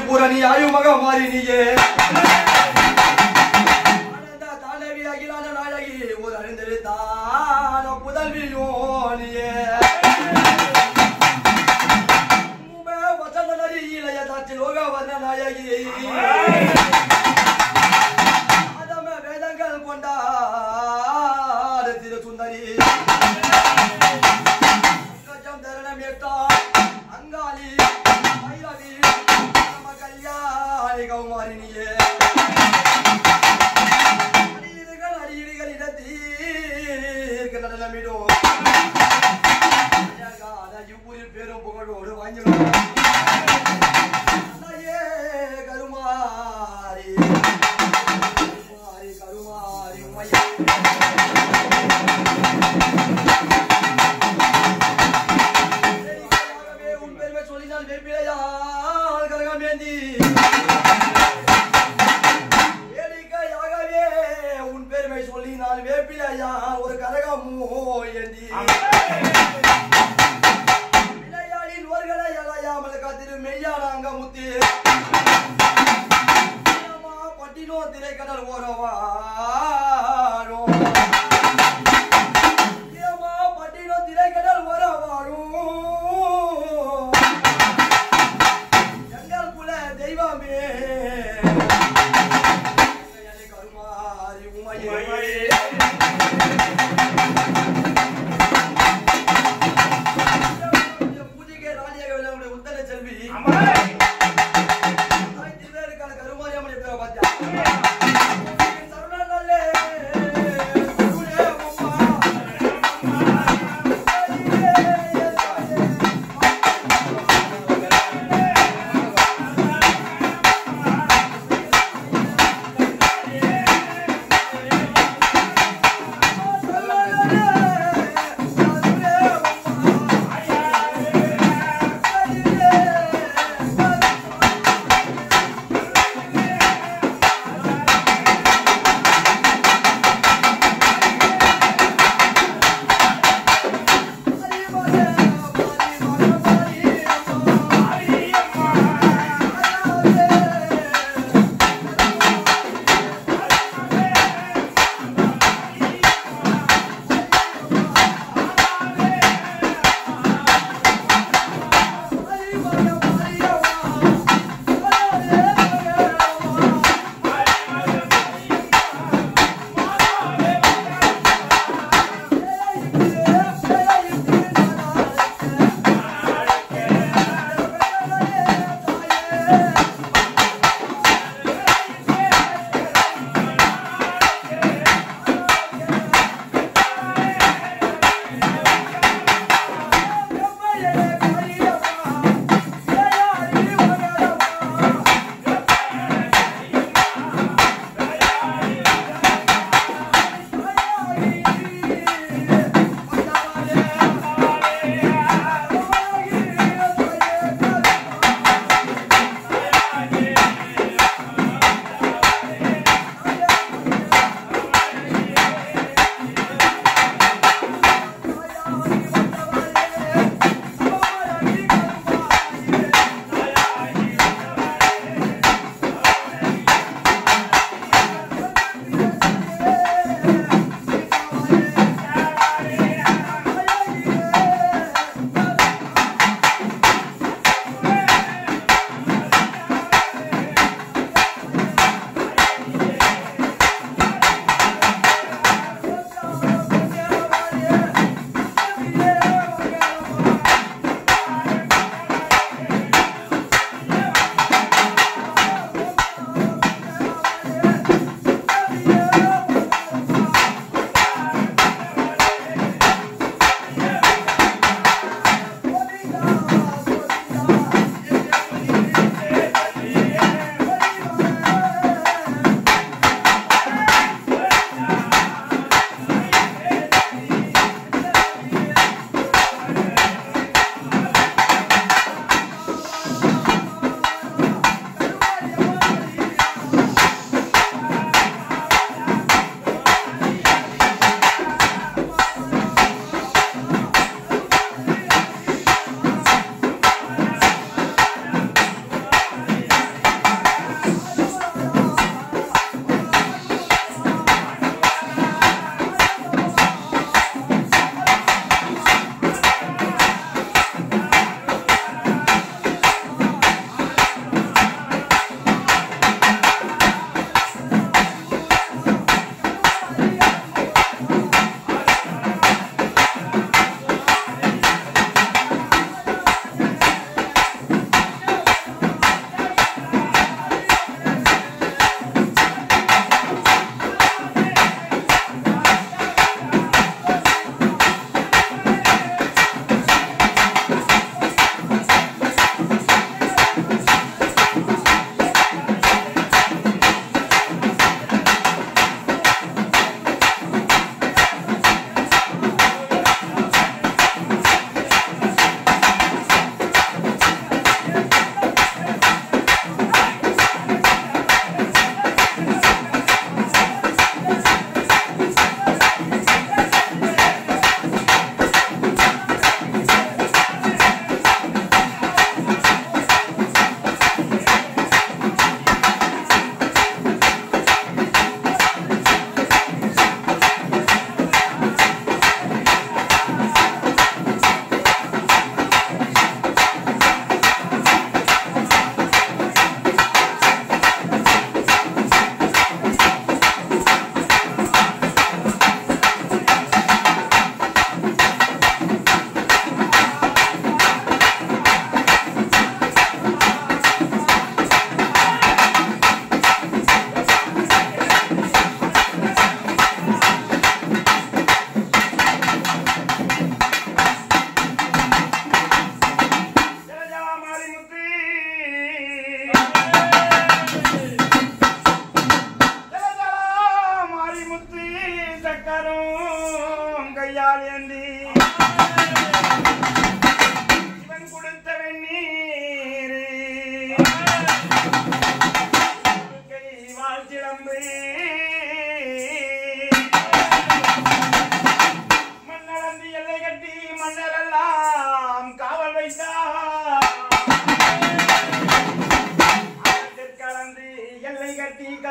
பூரணி ஆயுமக மாறினியே ஆனந்த தாண்டவி அகிலான நாயகி ஒரு அறிந்தெடுத்தான புதல்வியோனியே உமே வசந்த நரி இளைய தாட்சி லோக வர்ண நாயகி ஆதம வேதங்கள் கொண்டாடு திரு சுந்தரி அங்கஜம் தரணம் ஏற்றார் அங்காளி பைரவி நம்ம கல்யாணி கௌமாரினியே அடியிடுகள் அடியிடுகள் இடத்தீர்க்க நடனமிடும் அழகான இவ்வூரில் பெரும் புகழோடு வாங்கிடும் அன்னையே கருமாரி கருமாரி கருமாரி உமையா வேடிக்கையாகவே உன் பெருமை சொல்லினால் வெப்பிலையால் கரகமேந்தி. வேடிக்கையாகவே உன் பெருமை சொல்லினால் வேப்பிலையால் ஒரு கரகமோ ஏந்தி. விளையாடின் ஒருகளை அலையாமல் காத்திரு மெய்யான அங்கமுத்தி. ஏமா பட்டினோ திரைக்கடல் ஓரவாரோ ஏமா பட்டினோ திரைக்கடல் ஓரவாரும் எங்கள் குல தெய்வமே எங்களை கருமாறி உமையே பூஜைக்கே ராணியாக விளங்குடைய உத்தர செல்வி தாய் திருவேறுக்கான கருமாரி அம்மனை பேரை பார்த்தியா? சரணநல்லே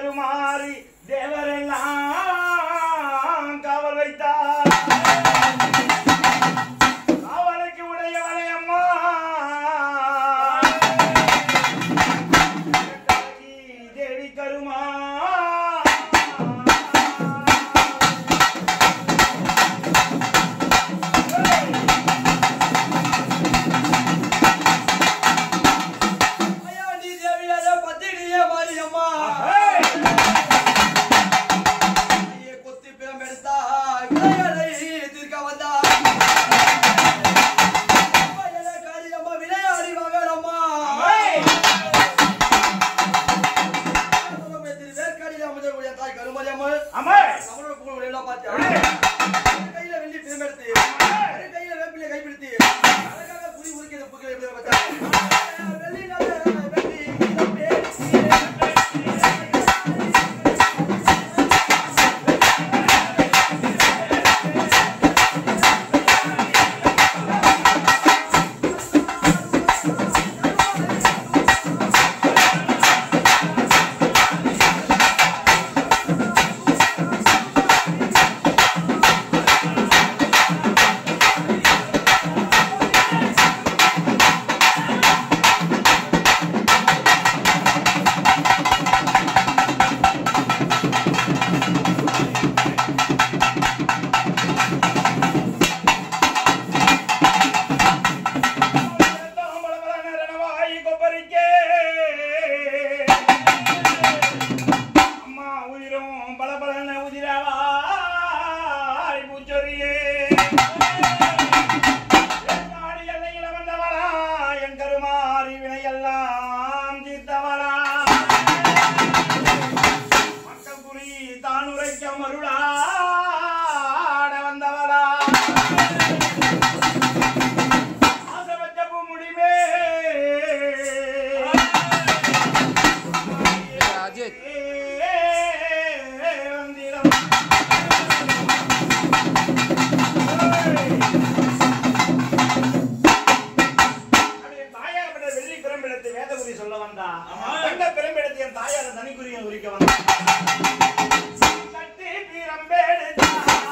கருமாறி தேவரெல்லாம் காவல் வைத்தார் காவலுக்கு உடையவளை அம்மா தேவி கருமா ஐயா நீ தேவியாரே பத்தினியே மாரியம்மா ஐயே கொத்தி பிறம் எடுத்தா விளையாடை தீர்க்க வந்தா ஐயா காரியம்மா விளையாடி மகளம்மா வேர்க்காடியில் அமர்ந்தக்கூடிய தாய் கருமரியம்மன் அம்மா நம்மளோட புகழ் எல்லாம் பார்த்து கையில வெள்ளி பிரம் எடுத்து ஒரு கையில வேப்பிலை கைப்பிடித்து அழகாக புரி உரிக்கிற புகழை எப்படி பார்த்தா வெள்ளி நல்ல வெள்ளி இந்த பேசி அம்மா உயிரும் பலபலன உதிரவாய் பூச்சொரியே நாடி எல்லையில் வந்தவளா என் கருமாறி வினையெல்லாம் தீர்த்தவளா மக்கள் குறி தான் உரைக்க மருளாட வந்தவளா ஆசைப்பட்ட பூமுடிவே அஜித் வந்திடம் அப்படியே தாயாகப்பட்ட வெள்ளி பிரம்பிடத்தை வேதகுரி சொல்ல வந்தா தங்க பிரம்பிடத்தை என் தாயார் தனிக்குரிய உரிக்க வந்தா சட்டி பிரம்பெடுத்தா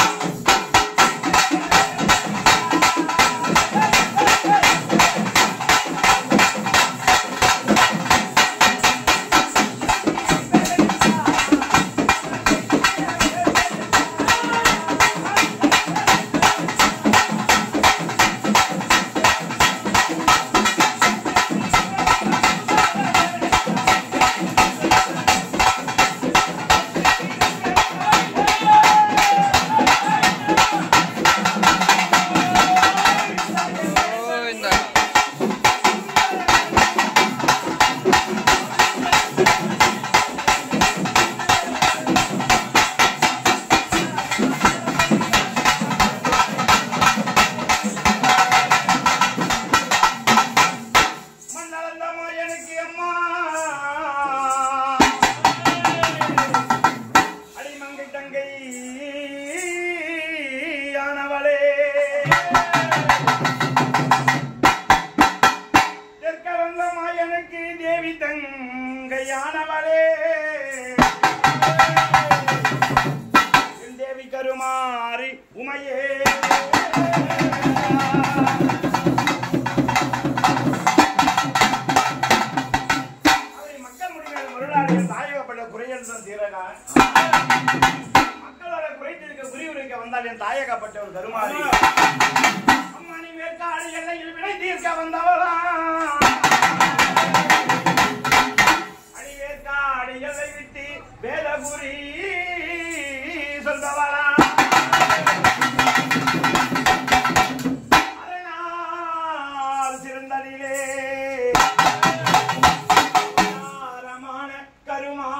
గోవిందా மண்ணளந்தமோ எனக்கு அம்மா அடிமங்கை தங்கை ஆனவளே தெற்கரங்கமா எனக்கு தேவி தங்கையானவளே என் தேவி கருமாறி உமையே அதை மக்கள் முடிவில் மருளாடிய தாயகப்பட்ட குறைகள் தான் தீரனா மக்களோட குறை தீர்க்க குறிவுரைக்க வந்தால் என் தாயகப்பட்டவர் கருமாறி அம்மா நீ வேற்காடு எல்லையில் வினை தீர்க்க வந்தவளா அடி வேற்காடு எல்லை விட்டு வேதபுரி சொல்பவளா அதனால் சிறந்ததிலே ரமான கருமா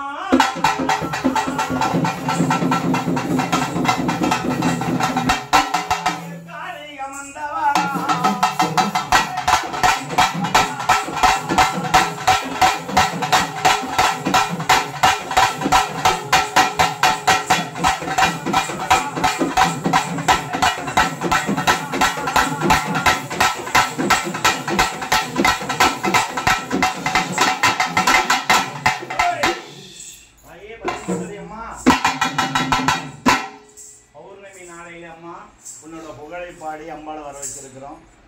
காளிகமந்தவா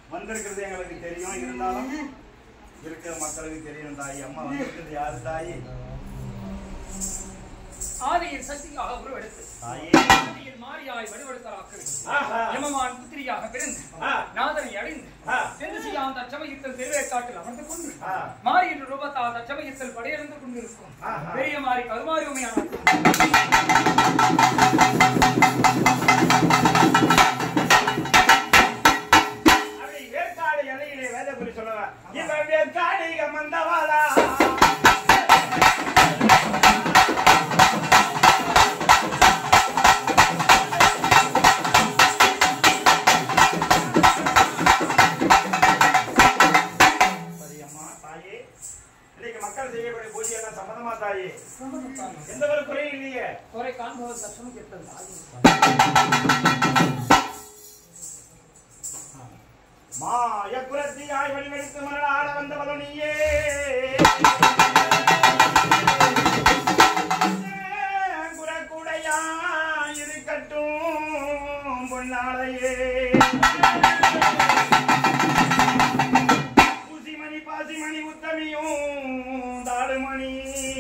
வந்திருக்கிறது எங்களுக்கு தெரியும் இருந்தாலும் இருக்கிற மக்களுக்கு தெரியும் தாய் அம்மா வந்திருக்கிறது யாரு தாய் ஆதியில் சக்தியாக உருவெடுத்து தாயே ஆதியில் மாரியாய் வடிவெடுத்தார்கள் ஆஹா. யமமான் புத்திரியாக பிறந்து ஆ. நாதனை அடைந்து ஆ. தென்திசையாம் தற்சமயத்தில் திருவேற்காட்டில் அமர்ந்து கொண்டு ஆ. மாறி என்ற ரூபத்தால் தற்சமயத்தில் படையெடுந்து கொண்டிருக்கும் ஆஹா. பெரிய மாறி கருமாரி உமையான அப்படி வேற்காடு எல்லையிலே வேதபுரி சொல்லுவேன் இவன் வேற்காடு மந்தவாளா சரியம்மா தாயே இன்னைக்கு மக்கள் செய்யக்கூடிய பூஜை எல்லாம் சம்மதமா தாயே எந்த ஒரு குறையும் இல்லையே குறை காண்பவர் தற்சமயத்தில் தாய் மாயக்குரத்தியாய் வடிவெடுத்து மரணாட வந்தவளோ நீயே குரக்குடையாய் இருக்கட்டும் பொன்னாளையே ஊசிமணி பாசிமணி உத்தமியும் தாடுமணி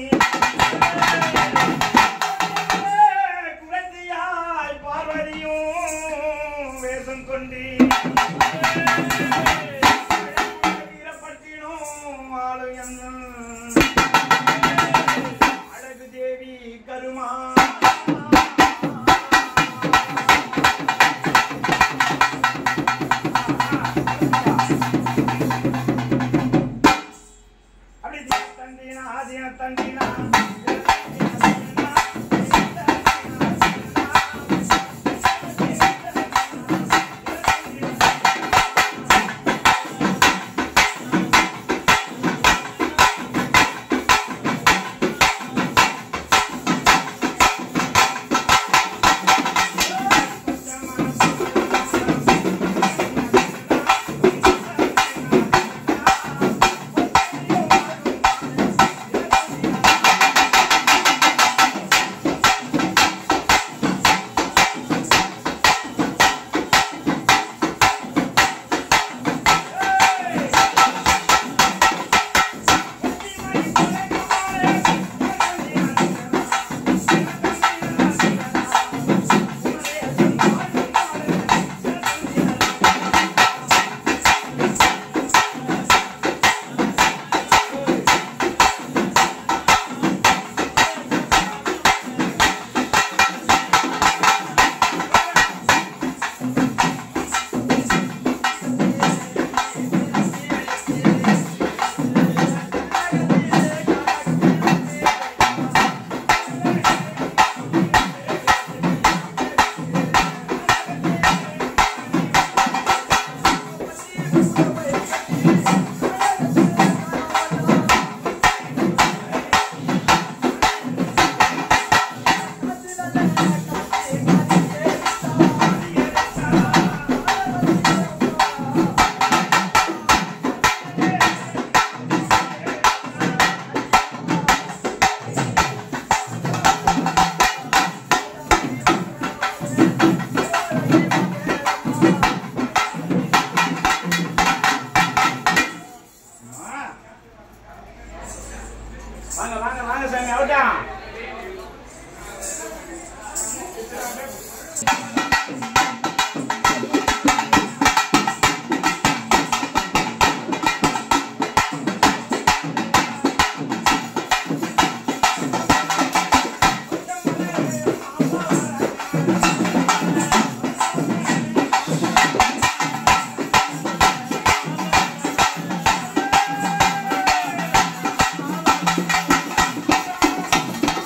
குரத்தியாய் பார்வதியும் வேஷம் கொண்டு வீரப்பட்டினம் ஆளும் எங்கள் அழகு தேவி கருமா அப்படி தண்டினா ஆதின தண்டினா வாங்க வாங்க வாங்க சாமி அவுட்டா ஆ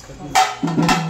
ஆ